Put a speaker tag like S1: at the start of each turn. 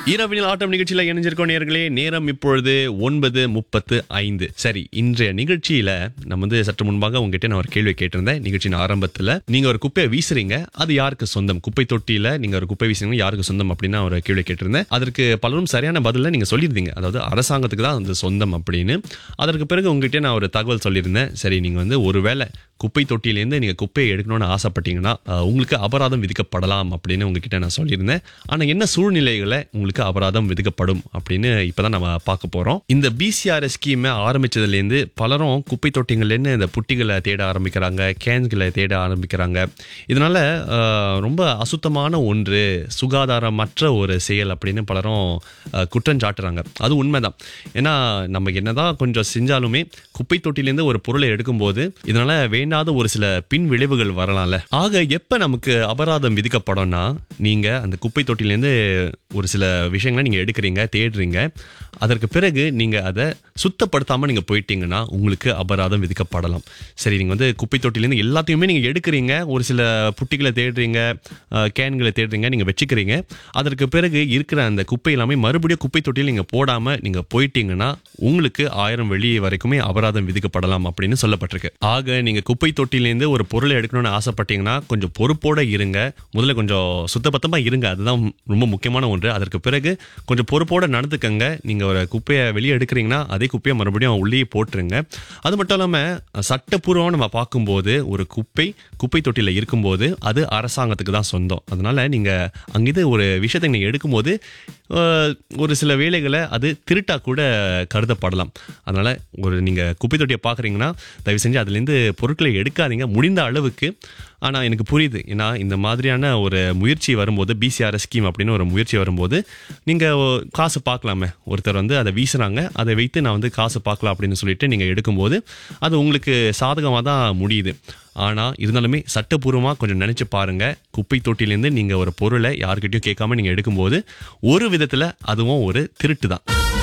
S1: இரவினில் ஆட்டம் நிகழ்ச்சியில இணைஞ்சிருக்கோம் நேர்களே நேரம் இப்பொழுது ஒன்பது முப்பத்து ஐந்து சரி இன்றைய நிகழ்ச்சியில நம்ம வந்து சற்று முன்பாக உங்ககிட்ட நான் ஒரு கேள்வி கேட்டிருந்தேன் நிகழ்ச்சியின் ஆரம்பத்துல நீங்க ஒரு குப்பையை வீசுறீங்க அது யாருக்கு சொந்தம் குப்பை தொட்டியில நீங்க ஒரு குப்பை வீசுறீங்க யாருக்கு சொந்தம் அப்படின்னு ஒரு கேள்வி கேட்டிருந்தேன் அதற்கு பலரும் சரியான பதில நீங்க சொல்லியிருந்தீங்க அதாவது அரசாங்கத்துக்கு தான் அது சொந்தம் அப்படின்னு அதற்கு பிறகு உங்ககிட்ட நான் ஒரு தகவல் சொல்லியிருந்தேன் சரி நீங்க வந்து ஒருவேளை குப்பை தொட்டியிலேருந்து நீங்க குப்பையை எடுக்கணும்னு ஆசைப்பட்டீங்கன்னா அஹ், உங்களுக்கு அபராதம் விதிக்கப்படலாம் அப்படின்னு உங்ககிட்ட நான் சொல்லியிருந்தேன் ஆனா என்ன சூழ்நிலைகளை உங்களுக்கு அபராதம் விதிக்கப்படும் அப்படின்னு இப்பதான் நம்ம பார்க்க போறோம் இந்த பிசிஆர்எஸ் ஸ்கீமை ஆரம்பிச்சதுலேருந்து பலரும் குப்பை தொட்டிங்கள்லேருந்து இந்த புட்டிகளை தேட ஆரம்பிக்கிறாங்க கேன்களை தேட ஆரம்பிக்கிறாங்க இதனால அஹ், ரொம்ப அசுத்தமான ஒன்று சுகாதாரமற்ற ஒரு செயல் அப்படின்னு பலரும் அஹ், குற்றம் சாட்டுறாங்க அது உண்மைதான் ஏன்னா நம்ம என்னதான் கொஞ்சம் செஞ்சாலுமே குப்பை தொட்டிலேருந்து ஒரு பொருளை எடுக்கும்போது இதனால வேண்டாத ஒரு சில பின் விளைவுகள் வரலாம்ல ஆக எப்ப நமக்கு அபராதம் விதிக்கப்படும்னா நீங்க அந்த குப்பை தொட்டிலேருந்து ஒரு சில விஷயங்களை நீங்க எடுக்கிறீங்க தேடுறீங்க அதற்கு பிறகு நீங்க அதை சுத்தப்படுத்தாம நீங்க போயிட்டீங்கன்னா உங்களுக்கு அபராதம் விதிக்கப்படலாம் சரி நீங்க வந்து குப்பை தொட்டிலேருந்து எல்லாத்தையுமே நீங்க எடுக்கிறீங்க ஒரு சில புட்டிகளை தேடுறீங்க அஹ், கேன்களை தேடுறீங்க நீங்க வச்சுக்கிறீங்க அதற்கு பிறகு இருக்கிற அந்த குப்பை எல்லாமே மறுபடியும் குப்பை தொட்டியில் நீங்க போடாம நீங்க போயிட்டீங்கன்னா உங்களுக்கு ஆயிரம் வெள்ளி வரைக்குமே அபராதம் விதிக்கப்படலாம் அப்படின்னு சொல்லப்பட்டிருக்கு ஆக நீங்க குப்பை தொட்டிலேருந்து ஒரு பொருளை எடுக்கணும்னு ஆசைப்பட்டீங்கன்னா கொஞ்சம் பொறுப்போட இருங்க முதல்ல கொஞ்சம் சுத்தபத்தமா இருங்க அதுதான் ரொம்ப முக்கியமான ஒன்று அதற்கு பிறகு கொஞ்சம் பொறுப்போட நடந்துக்கங்க நீங்க ஒரு குப்பையை வெளியே எடுக்கிறீங்கன்னா அதே குப்பையை மறுபடியும் உள்ளே போட்டுருங்க அது மட்டும் இல்லாம சட்டப்பூர்வமாக நம்ம பார்க்கும்போது ஒரு குப்பை குப்பை தொட்டியில் இருக்கும்போது அது அரசாங்கத்துக்கு தான் சொந்தம் அதனால நீங்க அங்கிருந்து ஒரு விஷயத்தை நீங்க எடுக்கும்போது அஹ், ஒரு சில வேலைகளை அது திருட்டா கூட கருதப்படலாம் அதனால ஒரு நீங்க குப்பை தொட்டியை பார்க்குறீங்கன்னா தயவு செஞ்சு அதுலேருந்து பொருட்களை எடுக்காதீங்க முடிந்த அளவுக்கு ஆனால் எனக்கு புரியுது ஏன்னா இந்த மாதிரியான ஒரு முயற்சி வரும்போது பிசிஆர்எஸ் ஸ்கீம் அப்படின்னு ஒரு முயற்சி வரும்போது நீங்கள் காசு பார்க்கலாமே ஒருத்தர் வந்து அதை வீசுறாங்க அதை வைத்து நான் வந்து காசு பார்க்கலாம் அப்படின்னு சொல்லிட்டு நீங்கள் எடுக்கும்போது அது உங்களுக்கு சாதகமாக தான் முடியுது ஆனால் இருந்தாலுமே சட்டப்பூர்வமாக கொஞ்சம் நினச்சி பாருங்க குப்பை தொட்டிலேருந்து நீங்கள் ஒரு பொருளை யாருக்கிட்டையும் கேட்காம நீங்கள் எடுக்கும்போது ஒரு விதத்தில் அதுவும் ஒரு திருட்டு தான்